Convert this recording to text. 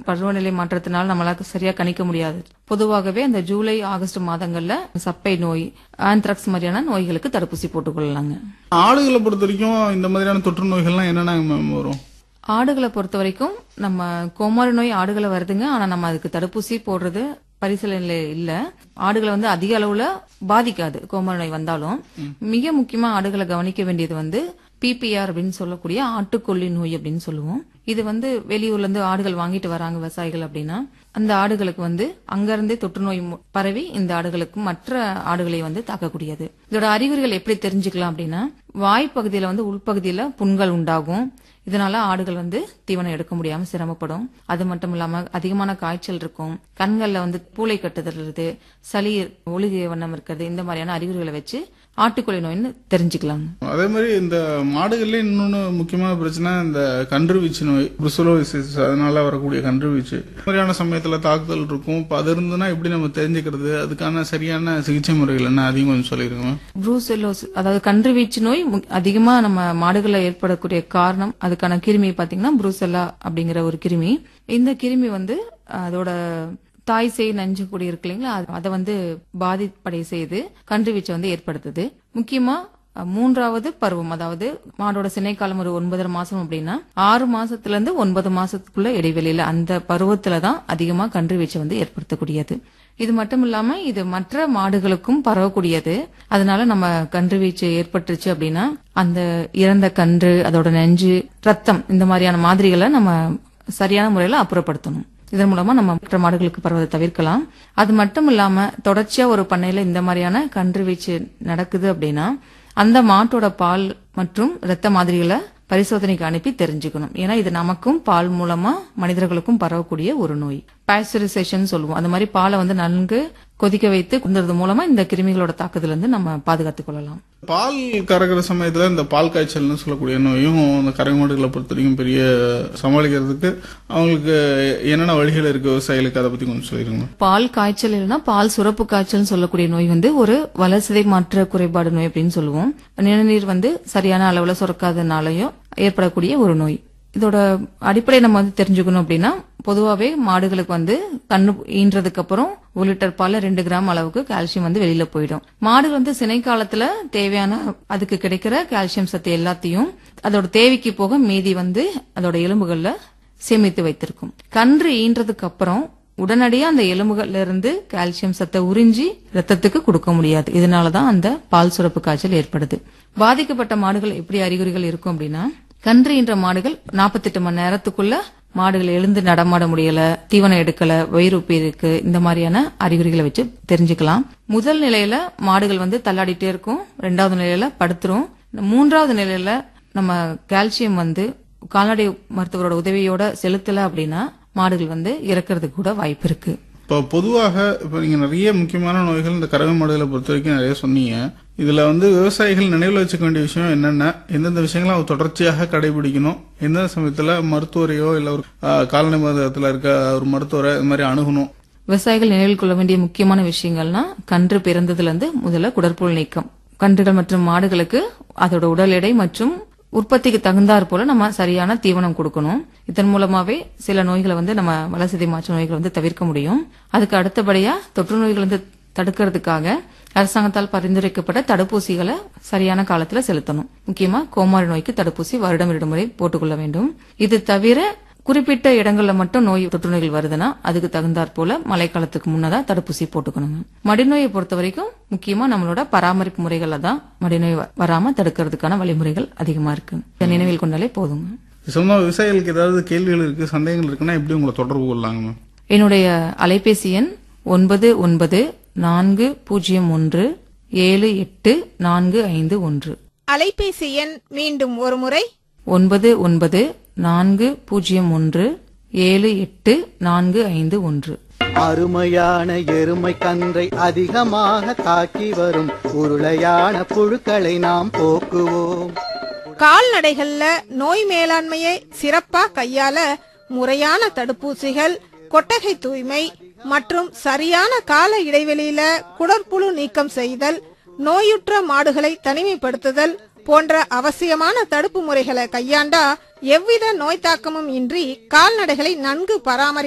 பருவநிலை மாற்றத்தினால் நம்மளால சரியா கணிக்க முடியாது பொதுவாகவே அந்த ஜூலை ஆகஸ்ட் மாதங்கள்ல சப்பை நோய் ஆந்த்ராக்ஸ் மாதிரியான நோய்களுக்கு தடுப்பூசி போட்டுக்கொள்ளலாங்க ஆடுகளை பொறுத்த வரைக்கும் இந்த மாதிரியான தொற்று நோய்கள்லாம் என்னென்ன மேம் வரும் ஆடுகளை பொறுத்த வரைக்கும் நம்ம கோமாரி நோய் ஆடுகளை வருதுங்க ஆனா நம்ம அதுக்கு தடுப்பூசி போடுறது பரிசீலனையில இல்ல ஆடுகளை வந்து அதிக அளவுல பாதிக்காது கோமாரி நோய் வந்தாலும் மிக முக்கியமா ஆடுகளை கவனிக்க வேண்டியது வந்து பிபிஆர் அப்படின்னு சொல்லக்கூடிய ஆட்டுக்கொல்லி நோய் அப்படின்னு சொல்லுவோம் இது வந்து வெளியூர்ல இருந்து ஆடுகள் வாங்கிட்டு வராங்க விவசாயிகள் அப்படின்னா அந்த ஆடுகளுக்கு வந்து அங்கிருந்தே தொற்று நோய் மு- பரவி இந்த ஆடுகளுக்கும் மற்ற ஆடுகளை வந்து தாக்கக்கூடியது இதோட அறிகுறிகள் எப்படி தெரிஞ்சுக்கலாம் அப்படின்னா வாய்ப்பகுதியில வந்து உள்பகுதியில புண்கள் உண்டாகும் இதனால ஆடுகள் வந்து தீவனம் எடுக்க முடியாம சிரமப்படும் அது மட்டும் இல்லாம அதிகமான காய்ச்சல் இருக்கும் கண்கள்ல வந்து பூளை கட்டுதல்றது சளி ஒழுகிய வண்ணம் இருக்கிறது இந்த மாதிரியான அறிகுறிகளை வச்சு ஆட்டுக்கொலை நோய்னு தெரிஞ்சுக்கலாங்க அதே மாதிரி இந்த மாடுகள்ல இன்னொன்னு முக்கியமான பிரச்சனை இந்த கன்றுவீச்சு நோய் புருசலோசிஸ் அதனால வரக்கூடிய கன்றுவீச்சு இந்த மாதிரியான சமயத்துல தாக்குதல் இருக்கும் இப்ப அது இருந்ததுன்னா எப்படி நம்ம தெரிஞ்சுக்கிறது அதுக்கான சரியான சிகிச்சை முறைகள் என்ன அதிகம் கொஞ்சம் சொல்லிருங்க ப்ரூசெல்லோஸ் அதாவது கன்று வீச்சு நோய் மு- அதிகமா நம்ம மாடுகளில் ஏற்படக்கூடிய காரணம் அதுக்கான கிருமி பாத்தீங்கன்னா ப்ரூசெல்லா அப்படிங்கிற ஒரு கிருமி இந்த கிருமி வந்து அதோட தாய் சேய் நஞ்சு கூடி இருக்கு இல்லைங்களா அது- அதை வந்து பாதிப்படை செய்து கன்று வீச்சை வந்து ஏற்படுத்துது முக்கியமா அஹ், மூன்றாவது பருவம் அதாவது மாடோட சினைக்காலம் ஒரு ஒன்பதரை மாசம் அப்படின்னா ஆறு மாசத்துல இருந்து ஒன்பது மாசத்துக்குள்ள இடைவெளியில அந்த பருவத்துல தான் அதிகமா கன்று வீச்சை வந்து ஏற்படுத்தக்கூடியது இது மட்டும் இல்லாம இது மற்ற மாடுகளுக்கும் பரவக்கூடியது அதனால நம்ம கன்று வீச்சு ஏற்பட்டுருச்சு அப்படின்னா அந்த இறந்த கன்று அதோட நெஞ்சு ரத்தம் இந்த மாதிரியான மாதிரிகளை நம்ம சரியான முறையில அப்புறப்படுத்தணும் இதன் மூலமா நம்ம மற்ற மாடுகளுக்கு பரவதை தவிர்க்கலாம் அது மட்டும் இல்லாம தொடர்ச்சியா ஒரு பண்ணையில இந்த மாதிரியான கன்று வீச்சு நடக்குது அப்படின்னா அந்த மாட்டோட பால் மற்றும் இரத்த மாதிரிகளை பரிசோதனைக்கு அனுப்பி தெரிஞ்சுக்கணும் ஏன்னா இது நமக்கும் பால் மூலமா மனிதர்களுக்கும் பரவக்கூடிய ஒரு நோய் பாஸ்டரைசேஷன் சொல்லுவோம் அந்த மாதிரி பாலை வந்து நன்கு கொதிக்க வைத்து குந்தறது மூலமா இந்த கிருமிகளோட தாக்குதல இருந்து நம்ம பாதுகாத்துக் கொள்ளலாம் பால் கறக்கிற சமயத்துல இந்த பால் காய்ச்சல்னு சொல்லக்கூடிய நோயும் இந்த கறவை மாடுகளை பொறுத்த வரைக்கும் பெரிய சமாளிக்கிறதுக்கு அவங்களுக்கு என்னென்ன வழிகள் இருக்கு விவசாயிகளுக்கு அதை பத்தி கொஞ்சம் சொல்லிருங்க பால் காய்ச்சல் இல்லைன்னா பால் சுரப்பு காய்ச்சல் சொல்லக்கூடிய நோய் வந்து ஒரு வளர்சிதை மாற்ற குறைபாடு நோய் அப்படின்னு சொல்லுவோம் நிணநீர் வந்து சரியான அளவுல சுரக்காதனாலயும் ஏற்படக்கூடிய ஒரு நோய் இதோட அடிப்படை நம்ம வந்து தெரிஞ்சுக்கணும் அப்படின்னா பொதுவாவே மாடுகளுக்கு வந்து கண்ணு ஈன்றதுக்கு அப்புறம் ஒரு லிட்டர் பால்ல ரெண்டு கிராம் அளவுக்கு கால்சியம் வந்து வெளியில போயிடும் மாடுகள் வந்து சினை காலத்துல தேவையான அதுக்கு கிடைக்கிற கால்சியம் சத்து எல்லாத்தையும் அதோட தேவைக்கு போக மீதி வந்து அதோட எலும்புகள்ல சேமித்து வைத்திருக்கும் கன்று ஈன்றதுக்கு அப்புறம் உடனடியா அந்த எலும்புகள்ல இருந்து கால்சியம் சத்தை உறிஞ்சி ரத்தத்துக்கு கொடுக்க முடியாது இதனாலதான் அந்த பால் சுரப்பு காய்ச்சல் ஏற்படுது பாதிக்கப்பட்ட மாடுகள் எப்படி அறிகுறிகள் இருக்கும் அப்படின்னா கன்று ஈன்ற மாடுகள் 48 மணி நேரத்துக்குள்ள மாடுகள் எழுந்து நடமாட முடியல தீவனம் எடுக்கல வயிறு உப்பி இருக்கு இந்த மாதிரியான அறிகுறிகளை வச்சு தெரிஞ்சுக்கலாம் முதல் நிலையில மாடுகள் வந்து தள்ளாடிட்டே இருக்கும் ரெண்டாவது நிலையில படுத்துரும் மூன்றாவது நிலையில நம்ம கால்சியம் வந்து கால்நடை மருத்துவரோட உதவியோட செலுத்தல அப்படின்னா மாடுகள் வந்து இறக்கிறதுக்கு கூட வாய்ப்பு இருக்கு இப்போ பொதுவாக இப்போ நீங்க நிறைய முக்கியமான நோய்கள் இந்த கறவை மாடுகளை பொறுத்த வரைக்கும் நிறைய சொன்னீங்க இதுல வந்து விவசாயிகள் நினைவில் வச்சுக்க வேண்டிய விஷயம் என்னென்ன எந்தெந்த விஷயங்களை அவங்க தொடர்ச்சியாக கடைபிடிக்கணும் எந்தெந்த சமயத்துல மருத்துவரையோ இல்ல ஒரு ஆஹ், கால்நடை மருத்துவத்துல இருக்க ஒரு மருத்துவரை இது மாதிரி அணுகணும் விவசாயிகள் நினைவில் கொள்ள வேண்டிய முக்கியமான விஷயங்கள்னா கன்று பிறந்ததுல இருந்து முதல்ல குடற்புழு நீக்கம் கன்றுகள் மற்றும் மாடுகளுக்கு அதோட உடல் எடை மற்றும் உற்பத்திக்கு தகுந்தாற் போல நம்ம சரியான தீவனம் கொடுக்கணும் இதன் மூலமாவே சில நோய்களை வந்து நம்ம வளர்சிதை மாற்ற நோய்களை வந்து தவிர்க்க முடியும் அதுக்கு அடுத்தபடியா தொற்று நோய்கள் வந்து தடுக்கிறதுக்காக அரசாங்கத்தால் பரிந்துரைக்கப்பட்ட தடுப்பூசிகளை சரியான காலத்துல செலுத்தணும் முக்கியமா கோமாரி நோய்க்கு தடுப்பூசி வருடம் இரண்டு முறை போட்டுக்கொள்ள வேண்டும் இது தவிர குறிப்பிட்ட இடங்கள்ல மட்டும் நோய் தொற்று நோய்கள் வருதுன்னா அதுக்கு தகுந்தாற் போல மழைக்காலத்துக்கு முன்னதா தடுப்பூசி போட்டுக்கணுங்க மடிநோயை பொறுத்த வரைக்கும் முக்கியமா நம்மளோட பராமரிப்பு முறைகள்ல தான் மடிநோய் வ- வராம தடுக்கிறதுக்கான வழிமுறைகள் அதிகமா இருக்கு இதை நினைவில் கொண்டாலே போதுங்க சொன்னா விவசாயிகளுக்கு ஏதாவது கேள்விகள் இருக்கு சந்தேகங்கள் இருக்குன்னா எப்படி உங்களை தொடர்பு கொள்ளலாங்க மேம் என்னுடைய அலைபேசி எண் ஒன்பது ஒன்பது நான்கு பூஜ்ஜியம் ஒன்று ஏழு எட்டு நான்கு ஐந்து ஒன்று அலைபேசி எண் மீண்டும் ஒருமுறை ஒன்பது ஒன்பது நான்கு பூஜ்ஜியம் ஒன்று ஏழு எட்டு நான்கு ஐந்து ஒன்று அருமையான எருமை கன்றை அதிகமாக தாக்கி வரும் உருளையான புழுக்களை நாம் போக்குவோம் கால்நடைகள்ல நோய் மேலாண்மையை சிறப்பா கையாள முறையான தடுப்பூசிகள் கொட்டகை தூய்மை மற்றும் சரியான கால இடைவெளியில குடற்புழு நீக்கம் செய்தல் நோயுற்ற மாடுகளை தனிமைப்படுத்துதல் போன்ற அவசியமான தடுப்பு முறைகளை கையாண்டா எவ்வித நோய் தாக்கமும் இன்றி கால்நடைகளை நன்கு பராமரி